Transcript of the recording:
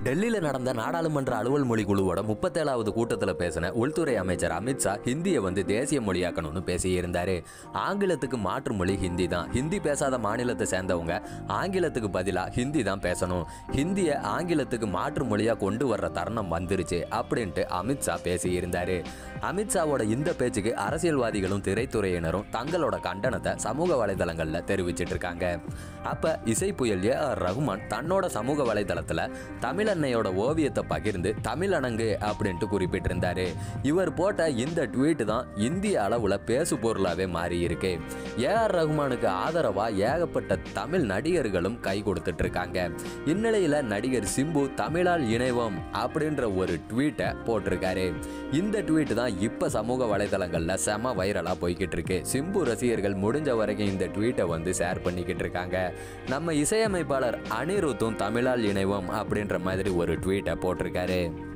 டெல்லியில நடந்த நாடாளுமன்ற அலுவல் மொழி குழுவோட முப்பத்தேழாவது கூட்டத்தில் பேசின உள்துறை அமைச்சர் அமித்ஷா ஹிந்தியை வந்து தேசிய மொழியாக்கணும்னு பேசியிருந்தாரு ஆங்கிலத்துக்கு மாற்று மொழி ஹிந்தி தான் ஹிந்தி பேசாத மாநிலத்தை சேர்ந்தவங்க ஆங்கிலத்துக்கு பதிலாக ஹிந்தி தான் பேசணும் ஹிந்தியை ஆங்கிலத்துக்கு மாற்று மொழியா கொண்டு வர்ற தருணம் வந்துருச்சு அப்படின்ட்டு அமித்ஷா பேசியிருந்தாரு அமித்ஷாவோட இந்த பேச்சுக்கு அரசியல்வாதிகளும் திரைத்துறையினரும் தங்களோட கண்டனத்தை சமூக வலைதளங்களில் தெரிவிச்சிட்டு இருக்காங்க அப்ப இசை புயல் ஏ ஆர் ரகுமான் தன்னோட சமூக வலைதளத்துல தமிழன்னையோட ஓவியத்தை பகிர்ந்து தமிழணங்கு அப்படின்ட்டு குறிப்பிட்டிருந்தாரு இவர் போட்ட இந்த ட்வீட் தான் இந்திய அளவுல பேசு பொருளாவே மாறி இருக்கு ஏ ஆர் ரகுமானுக்கு ஆதரவா ஏகப்பட்ட தமிழ் நடிகர்களும் கை கொடுத்துட்டு இருக்காங்க இந்நிலையில நடிகர் சிம்பு தமிழால் இணைவோம் அப்படின்ற ஒரு ட்வீட்டை போட்டிருக்காரு இந்த ட்வீட் தான் இப்ப சமூக வலைதளங்கள்ல செம வைரலா போய்கிட்டு இருக்கு சிம்பு ரசிகர்கள் முடிஞ்ச வரைக்கும் இந்த ட்வீட்டை வந்து ஷேர் பண்ணிக்கிட்டு இருக்காங்க நம்ம இசையமைப்பாளர் அனிருத்தும் தமிழால் இணைவோம் அப்படின்ற மாதிரி ஒரு ட்வீட்டை போட்டிருக்காரு